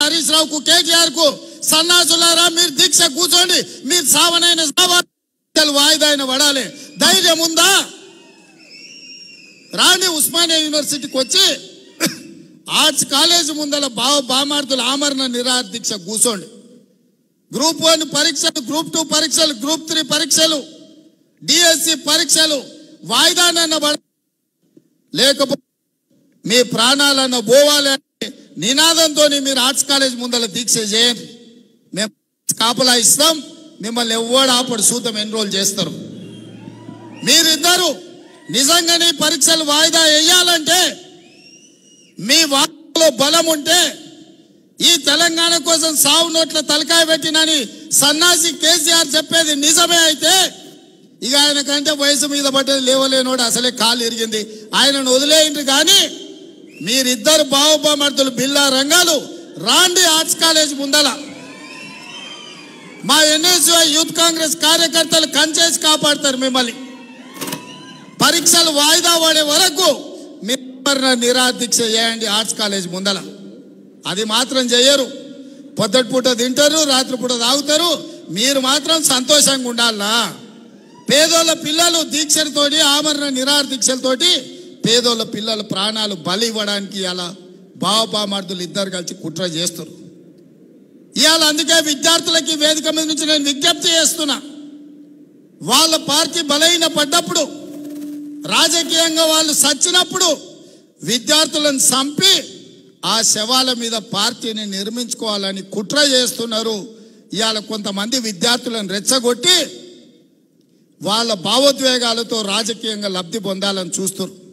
హరీష్ రావుకు కేటీఆర్ కు సన్నాసులారా మీరు దీక్ష కూర్చోండి మీరు సావనైన సావాలి వాయిదా అయిన పడాలి ధైర్యం ఉందా రాణి ఉస్మానియా యూనివర్సిటీకి వచ్చి ఆర్ట్స్ కాలేజ్ ముందల బావ బామార్దుల ఆమరణ నిరాహార దీక్ష కూర్చోండి గ్రూప్ వన్ పరీక్షలు గ్రూప్ టూ పరీక్షలు గ్రూప్ త్రీ పరీక్షలు డిఎస్సి పరీక్షలు వాయిదానన్న పడ లేకపోతే మీ ప్రాణాలన్న పోవాలి అనే నినాదంతో మీరు ఆర్ట్స్ కాలేజ్ ముందల దీక్ష చేయండి మేము కాపలా ఇస్తాం మిమ్మల్ని ఎవ్వడు ఆపడు సూతం ఎన్రోల్ చేస్తారు మీరిద్దరు నిజంగానే పరీక్షలు వాయిదా వేయాలంటే మీ వాటిలో బలం ఉంటే ఈ తెలంగాణ కోసం సావు నోట్ల తలకాయ పెట్టినని సన్నాసి కేసీఆర్ చెప్పేది నిజమే అయితే ఇక ఆయన కంటే వయసు మీద పడ్డది లేవలేనోడు అసలే కాలు ఇరిగింది ఆయనను వదిలేయండి కానీ మీరిద్దరు బావబామర్దులు బిల్లా రంగాలు రాండి ఆర్ట్స్ కాలేజ్ ముందల మా ఎన్ఎస్యుఐ యూత్ కాంగ్రెస్ కార్యకర్తలు కంచేసి కాపాడతారు మిమ్మల్ని పరీక్షలు వాయిదా పడే వరకు మీరు నిరాదీక్ష చేయండి ఆర్ట్స్ కాలేజ్ ముందల అది మాత్రం చేయరు పొద్దుటి పూట తింటారు రాత్రి పూట తాగుతారు మీరు మాత్రం సంతోషంగా ఉండాలా పేదోళ్ళ పిల్లలు దీక్షలతోటి ఆమరణ నిరాహార దీక్షలతోటి పేదోళ్ళ పిల్లల ప్రాణాలు బలి ఇవ్వడానికి అలా బావబామర్దులు ఇద్దరు కలిసి కుట్ర చేస్తారు ఇవాళ అందుకే విద్యార్థులకి వేదిక మీద నుంచి నేను విజ్ఞప్తి చేస్తున్నా వాళ్ళ పార్టీ బలహీన పడ్డప్పుడు రాజకీయంగా వాళ్ళు సచ్చినప్పుడు విద్యార్థులను చంపి ఆ శవాల మీద పార్టీని నిర్మించుకోవాలని కుట్ర చేస్తున్నారు ఇవాళ కొంతమంది విద్యార్థులను రెచ్చగొట్టి వాళ్ళ భావోద్వేగాలతో రాజకీయంగా లబ్ధి పొందాలని చూస్తారు